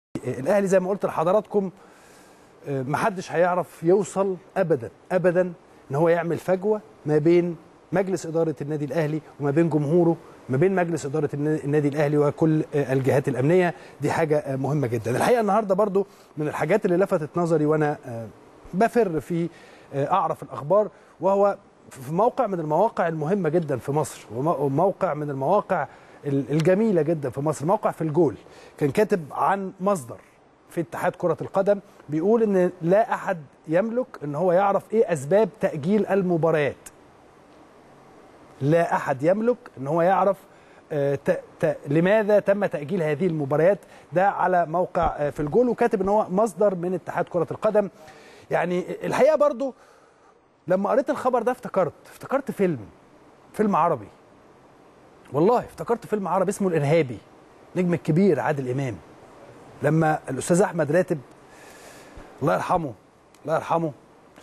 الاهلي زي ما قلت لحضراتكم آه، محدش هيعرف يوصل ابدا ابدا ان هو يعمل فجوه ما بين مجلس اداره النادي الاهلي وما بين جمهوره ما بين مجلس اداره النا- النادي الاهلي وكل آه، الجهات الامنيه دي حاجه آه، مهمه جدا الحقيقه النهارده برضو من الحاجات اللي لفتت نظري وانا آه، بفر في آه، اعرف الاخبار وهو في موقع من المواقع المهمه جدا في مصر وموقع من المواقع ال- الجميله جدا في مصر موقع في الجول كان كاتب عن مصدر في اتحاد كرة القدم بيقول ان لا احد يملك ان هو يعرف ايه اسباب تأجيل المباريات لا احد يملك ان هو يعرف آه، ت- ت- لماذا تم تأجيل هذه المباريات ده على موقع آه، في الجول وكاتب ان هو مصدر من اتحاد كرة القدم يعني الحقيقة برضو لما قريت الخبر ده افتكرت افتكرت فيلم فيلم عربي والله افتكرت فيلم عربي اسمه الارهابي نجم الكبير عادل امام لما الاستاذ احمد راتب الله يرحمه الله يرحمه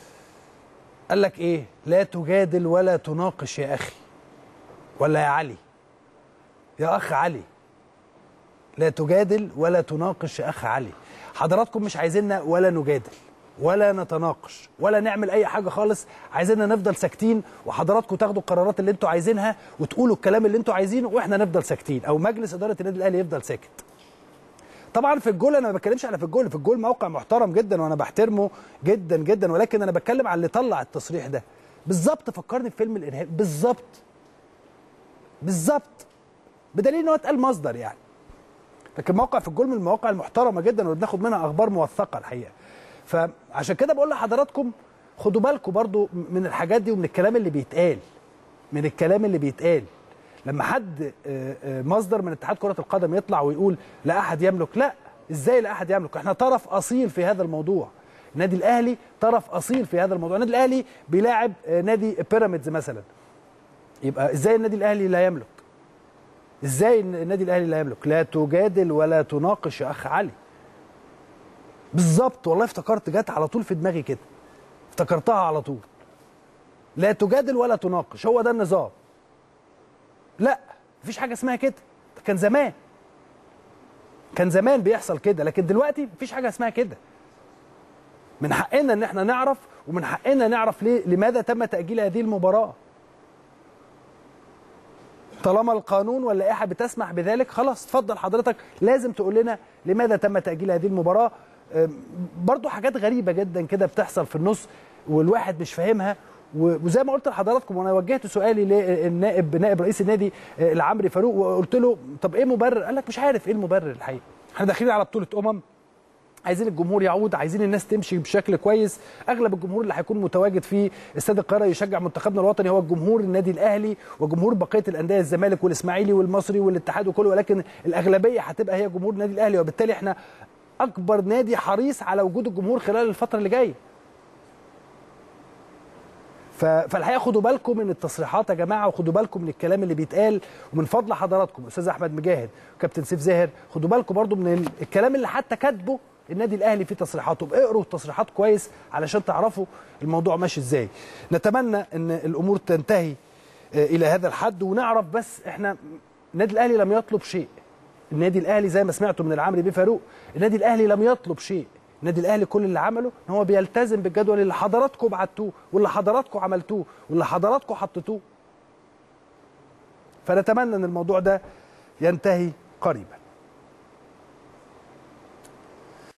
قال لك ايه لا تجادل ولا تناقش يا اخي ولا يا علي يا اخ علي لا تجادل ولا تناقش يا اخ علي حضراتكم مش عايزيننا ولا نجادل ولا نتناقش ولا نعمل اي حاجه خالص عايزيننا نفضل ساكتين وحضراتكم تاخدوا القرارات اللي انتوا عايزينها وتقولوا الكلام اللي انتوا عايزينه واحنا نفضل ساكتين او مجلس اداره النادي الاهلي يفضل ساكت طبعا في الجول انا ما بتكلمش على في الجول في الجول موقع محترم جدا وانا بحترمه جدا جدا ولكن انا بتكلم على اللي طلع التصريح ده بالظبط فكرني بفيلم الارهاب بالظبط بالظبط بدليل ان هو اتقال مصدر يعني لكن موقع في الجول من المواقع المحترمه جدا واللي بناخد منها اخبار موثقه الحقيقه فعشان كده بقول لحضراتكم خدوا بالكم برضو من الحاجات دي ومن الكلام اللي بيتقال من الكلام اللي بيتقال لما حد آه، آه، مصدر من اتحاد كرة القدم يطلع ويقول لا أحد يملك لا إزاي لا أحد يملك احنا طرف أصيل في هذا الموضوع النادي الأهلي طرف أصيل في هذا الموضوع النادي الأهلي بيلاعب آه، نادي بيراميدز مثلا يبقى إزاي النادي الأهلي لا يملك إزاي النادي الأهلي لا يملك لا تجادل ولا تناقش يا أخ علي بالظبط والله افتكرت جت على طول في دماغي كده افتكرتها على طول لا تجادل ولا تناقش هو ده النظام لا مفيش حاجه اسمها كده ده كان زمان كان زمان بيحصل كده لكن دلوقتي مفيش حاجه اسمها كده من حقنا ان احنا نعرف ومن حقنا نعرف ليه لماذا تم تاجيل هذه المباراه طالما القانون واللائحه بتسمح بذلك خلاص اتفضل حضرتك لازم تقول لنا لماذا تم تاجيل هذه المباراه أم، برضو حاجات غريبه جدا كده بتحصل في النص والواحد مش فاهمها و- وزي ما قلت لحضراتكم وانا وجهت سؤالي للنائب نائب رئيس النادي آه، العمري فاروق وقلت له طب ايه مبرر قال لك مش عارف ايه المبرر الحقيقه احنا داخلين على بطوله امم عايزين الجمهور يعود عايزين الناس تمشي بشكل كويس اغلب الجمهور اللي هيكون متواجد في استاد القاهره يشجع منتخبنا الوطني هو الجمهور النادي الاهلي وجمهور بقيه الانديه الزمالك والاسماعيلي والمصري والاتحاد وكله ولكن الاغلبيه هتبقى هي جمهور النادي الاهلي وبالتالي احنا اكبر نادي حريص على وجود الجمهور خلال الفتره اللي جايه ف- فالحقيقه خدوا بالكم من التصريحات يا جماعه وخدوا بالكم من الكلام اللي بيتقال ومن فضل حضراتكم استاذ احمد مجاهد وكابتن سيف زاهر خدوا بالكم برضو من ال- الكلام اللي حتى كاتبه النادي الاهلي في تصريحاته اقروا التصريحات كويس علشان تعرفوا الموضوع ماشي ازاي نتمنى ان الامور تنتهي آه، الى هذا الحد ونعرف بس احنا النادي الاهلي لم يطلب شيء النادي الاهلي زي ما سمعتوا من العمري بيه فاروق النادي الاهلي لم يطلب شيء النادي الاهلي كل اللي عمله ان هو بيلتزم بالجدول اللي حضراتكم بعتوه واللي حضراتكم عملتوه واللي حضراتكم حطيتوه فنتمنى ان الموضوع ده ينتهي قريبا